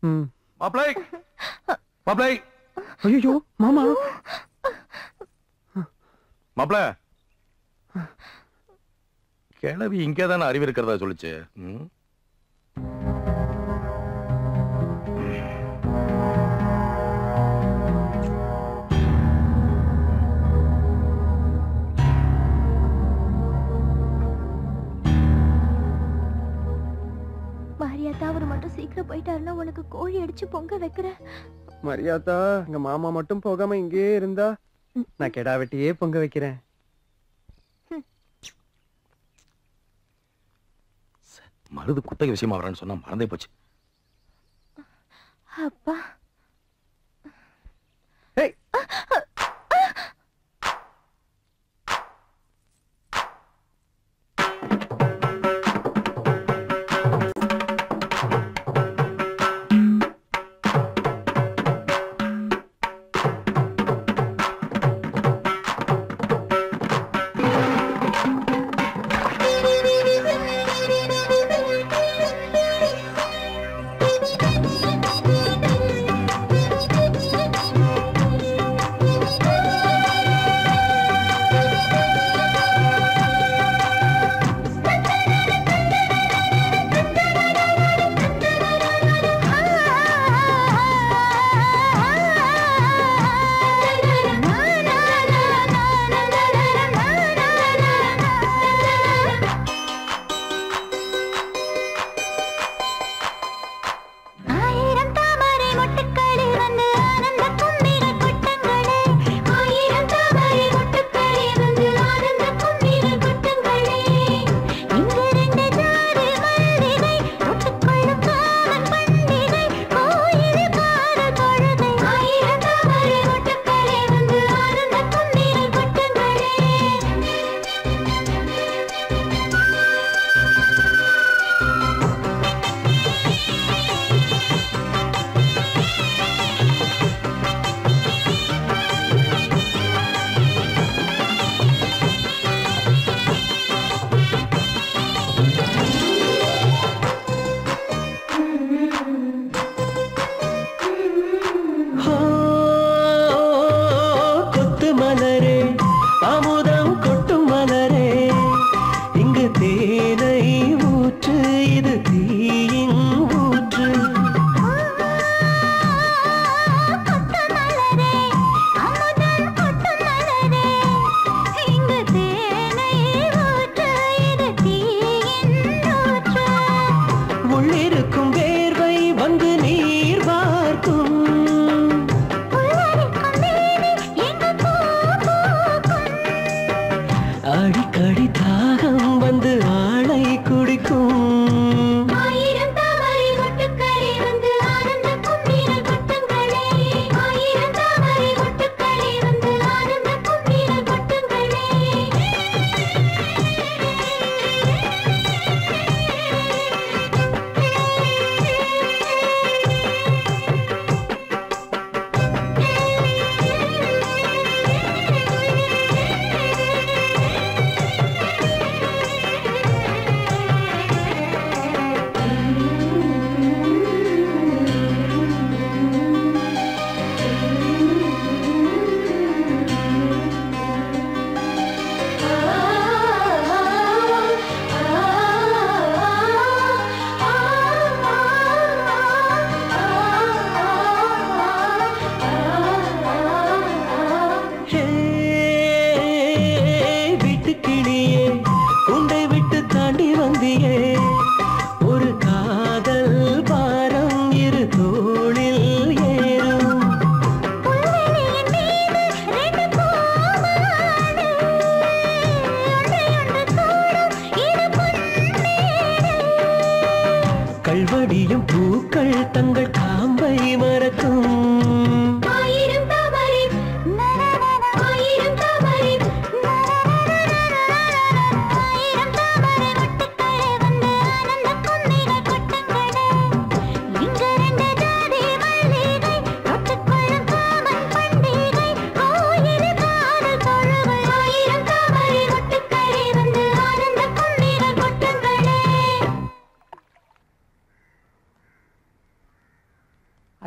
ம் மாப்பிளை மாப்பிளை ஐயோ மாமா மாப்பிள கிளவி இங்கே தானே அறிவு இருக்கிறதா சொல்லுச்சு ம்? மாரியாத்தா அவர் மட்டும் சீக்கிரம் போயிட்டாருன்னா உனக்கு கோழி அடிச்சு பொங்க வைக்கிறேன் மரியாதா எங்க மாமா மட்டும் போகாம இங்கேயே இருந்தா நான் கெடா வெட்டியே பொங்க வைக்கிறேன் மருது குத்தகை விஷயமா வரேன்னு சொன்னா மறந்தே போச்சு அப்பா ஆயிரம் தாமரை மொட்டுக்களில் வந்து ஆனந்த கும்மிர கொட்டுங்களே ஆயிரம் தாமரை மொட்டுக்களில் வந்து ஆனந்த கும்மிர கொட்டுங்களே இங்கு ரெண்டு ஜாதி மல்லிகை தொட்டுக்கொள்ளும் காமன் பண்டிகை கோயில் கார தொழுகை ஆயிரம் தாமரை மொட்டுக்களில் வந்து ஆனந்த கும்மிர கொட்டுங்களே கொத்து மலரே அமுதம் கொட்டும் மலரே இங்கு தேனை ஊற்று இது தீயின் ஊற்று இங்கு தேனை ஊற்று இது தீயின் ஊற்று உள்ளிருக்கும் வேர்வை வந்து நீர் பார்க்கும் உள்ளிருக்கும் தேனி எங்கு பூ பூக்கும் அடிக்கடி தாகம் வந்து ஆளை குடிக்கும் ஆயிரம் தாமரை மொட்டுக்களே வந்து ஆனந்த கும்மிர கொட்டுங்களே ஆயிரம் தாமரை மொட்டுக்களே வந்து ஆனந்த கும்மிர கொட்டுங்களே ஹே, வீட்டுக்கிளியே உண்டை விட்டு தாண்டி வந்தியே ஒரு காதல் பாரம் இரு தோளில் ஏறும் புல்வெளியின் மீது ரெண்டு பூமாலை ஒன்றையொன்று தோடும் இது பொன்னேறு கல்வடியும் பூக்கள் தங்கள் காம்பை மறக்கும் ஆயிரம் தாமரை ஆயிரம் தாமரை ஆயிரம் தாமரை மொட்டுக்களே வந்து ஆனந்த கும்மிர கொட்டுங்களே இங்கு ரெண்டு ஜாதி மல்லிகை தொட்டுக்கொள்ளும் காமன் பண்டிகை கோயில் காதல் தொழுகை ஆயிரம் தாமரை மொட்டுக்களே வந்து ஆனந்த கும்மிர கொட்டுங்களே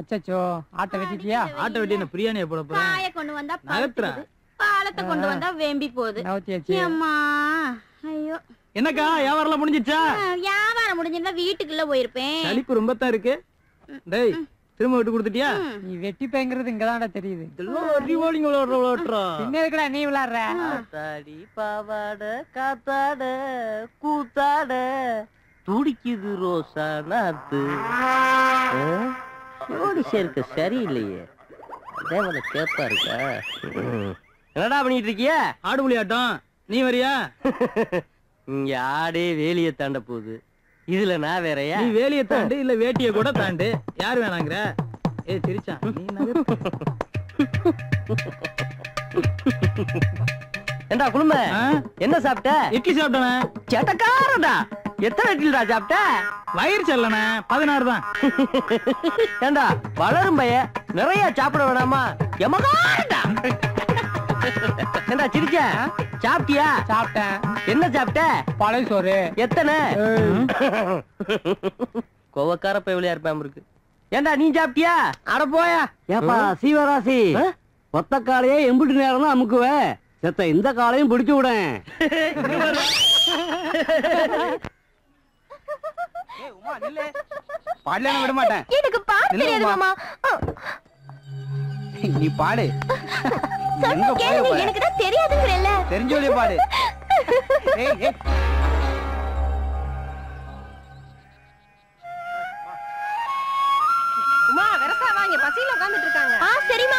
அச்சச்சோ ஆட்டை வெட்டிட்டியா ஆட்டை வெட்டி என்ன பிரியாணியை போட போறேன் காய கொண்டு வந்தா நகர்த்துறா. பழுத்துக்குது. பாலத்தை கொண்டு வந்தா வேம்பி போகுது நவத்தியாச்சு அம்மா ஐயோ என்னக்கா வியாபாரம் முடிஞ்சிச்சா ஆ, வியாபாரம் முடிஞ்சிருந்தா வீட்டுக்குள்ள போயிருப்பேன் சளிப்பு ரொம்ப தான் இருக்கு டேய் திரும்ப விட்டு கொடுத்துட்டியா நீ வெட்டி பேங்கிறது இங்கதான்டா தெரியுது இதெல்லாம் ரிவால்டிங் விளையாடுற விளையாட்டுறா என்ன இருக்குடா நீ விளையாடுற காத்தாடி பாவாட காத்தாட கூத்தாட துடிக்குது ரோசா நாத்து ஜோடி சேர்க்க சரியில்லையே தேவனை கேப்பா இருக்கா ம். என்னடா பண்ணிட்டு இருக்கிய ஆடு விளையாட்டம் நீ வரியா இங்க ஆடே வேலிய தாண்ட போகுது இதுல நான் வேறயா நீ வேலியை தாண்டு இல்ல வேட்டியை கூட தாண்டு யார் வேணாங்கிற ஏய் திருச்சா நீ நகர் ஏண்டா குடும்ப ஆ? என்ன சாப்பிட்ட இட்லி சாப்பிட்டனே சேட்டக்காரடா எத்தனை இட்லிடா சாப்பிட்ட வயிறு செல்லனே பதினாறு தான் ஏண்டா வளரும் பைய நிறைய சாப்பிட வேணாமா எமகாரடா ஏண்டா சிரிச்ச சாப்பிட்டியா சாப்பிட்டேன் என்ன சாப்பிட்ட பழைய சோறு எத்தனை கோவக்கார பயவலியா இருப்பாம இருக்கு ஏண்டா நீ சாப்பிட்டியா அட போயா ஏப்பா சீவராசி ஒத்த காலையே எம்பிட்டு நேரம் தான் அமுக்குவேன் செத்த இந்த காலையும் பிடிச்சு விடேன் பாடலாம் விட மாட்டேன் எனக்கு பாட இல்ல, தெரியாது அம்மா. மாமா ஆ, நீ பாடு சொன்னா எங்க போய் கேளுங்க பாடு? எனக்கு தான் தெரியாதுங்கிறல்ல தெரிஞ்சோலியே பாடு ஏய், ஏய். உமா வெரசா வாங்க பசியில உட்கார்ந்துட்டு இருக்காங்க ஆ சரிம்மா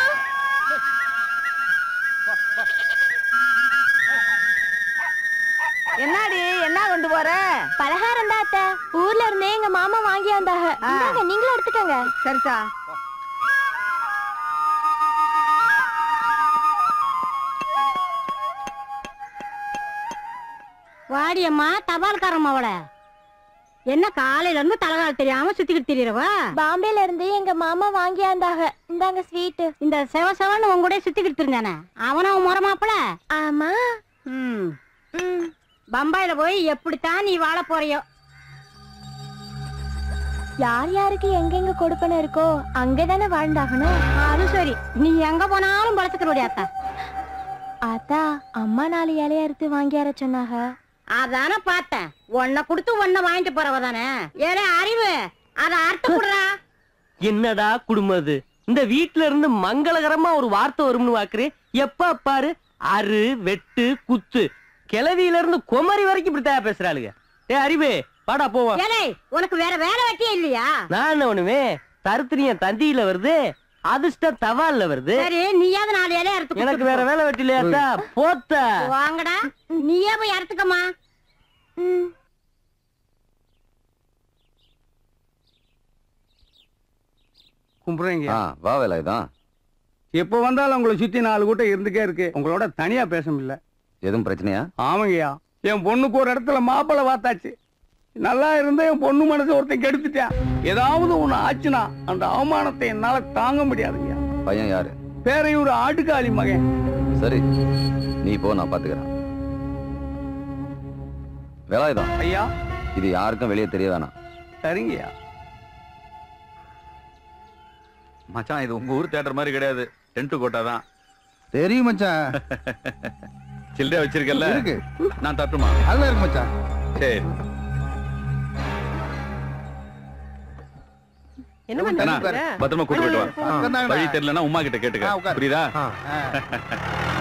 என்னடி என்ன கொண்டு போற பலகாரம் தான் அத்தை ஊர்ல இருந்தே எங்க மாமா வாங்கி வந்தாங்க இந்தாங்க, நீங்களும் எடுத்துக்கோங்க சரிசா வாடியம்மா தபால்காரம்மாவோட என்ன காலையில இருந்து தலகால தெரியாம சுத்திக்கிட்டு தெரியறவா பாம்பேல இருந்து எங்க மாமா வாங்கி வந்தாங்க இந்தாங்க ஸ்வீட் இந்த செவ செவன்னு உன் கூட சுத்திக்கிட்டு இருந்தானே அவன உன் முறை மாப்பிள ஆமா ம் ம் பம்பாயில போய் எப்படித்தான் நீ வாழ போறியோ யார் யாருக்கு எங்கெங்க கொடுப்பன இருக்கோ அங்கதானே வாழ்ந்தாகணும் அது சரி நீ எங்க போனாலும் பழத்துக்கிறோடி அத்தா ஆத்தா அம்மா நாலு இலைய அறுத்து வாங்கி வர சொன்னாங்க அதானே பார்த்தேன் உன்னை கொடுத்து உன்னை வாங்கிட்டு போறவ தானே ஏலே அறிவு அத அறுத்து குடுறா என்னடா குடும்பம் அது இந்த வீட்ல இருந்து மங்களகரமா ஒரு வார்த்தை வரும்னு பாக்குறே எப்ப பாரு அரு வெட்டு குத்து கிளவியில இருந்து குமரி வரைக்கும் இப்படித்தான் பேசுறாளுங்க ஏ அறிவு வாடா போவோம் ஏலே உனக்கு வேற வேலை வெட்டியே இல்லையா நான் என்ன பண்ணுவே தருத்திரியம் தந்தியில வருது அதிர்ஷ்டம் தவால்ல வருது சரி நீயாவது நாலு இலைய அறுத்து எனக்கு கொடுத்துட்டு வேற போ. வேலை வெட்டிலையாத்தா போத்த வாங்கடா நீயே போய் அறுத்துக்கம்மா ம் கும்பிடுறீங்க ஆ வா வேலை இதான் எப்ப வந்தாலும் உங்களை சுத்தி நாலு கூட்டம் இருந்துக்கே இருக்கு உங்களோட தனியா பேச முடியல எதுவும் பிரச்சனையா ஆமாங்கய்யா என் பொண்ணுக்கு ஒரு இடத்துல மாப்பிள்ளை பார்த்தாச்சு நல்லா இருந்த என் பொண்ணு மனசை ஒருத்தன் கெடுத்துட்டான் ஏதாவது ஒண்ணு ஆச்சுன்னா அந்த அவமானத்தை என்னால தாங்க முடியாதுங்கய்யா பையன் யாரு பேரையூர் ஆட்டுக்காளி மகன் சரி நீ போ நான் பாத்துக்கிறேன் வேலாயுதம் ஐயா இது யாருக்கும் வெளியே தெரிய வேணாம் சரிங்கய்யா மச்சான் இது உங்க ஊர் தேட்டர் மாதிரி கிடையாது டென்ட் கோட்டா தான் தெரியும் மச்சான் சில்லறையா வச்சிருக்கல இருக்கு நான் தட்டுமா அதுல இருக்கு மச்சான் சரி என்ன அண்ணா, பண்ற பத்திரமா கூட்டு போயிட்டு வா உட்கார்ந்தாங்கடா. வழி தெரியலன்னா உமா கிட்ட கேட்டுக்க ஆ, உட்காரு. புரியுதா ஆ.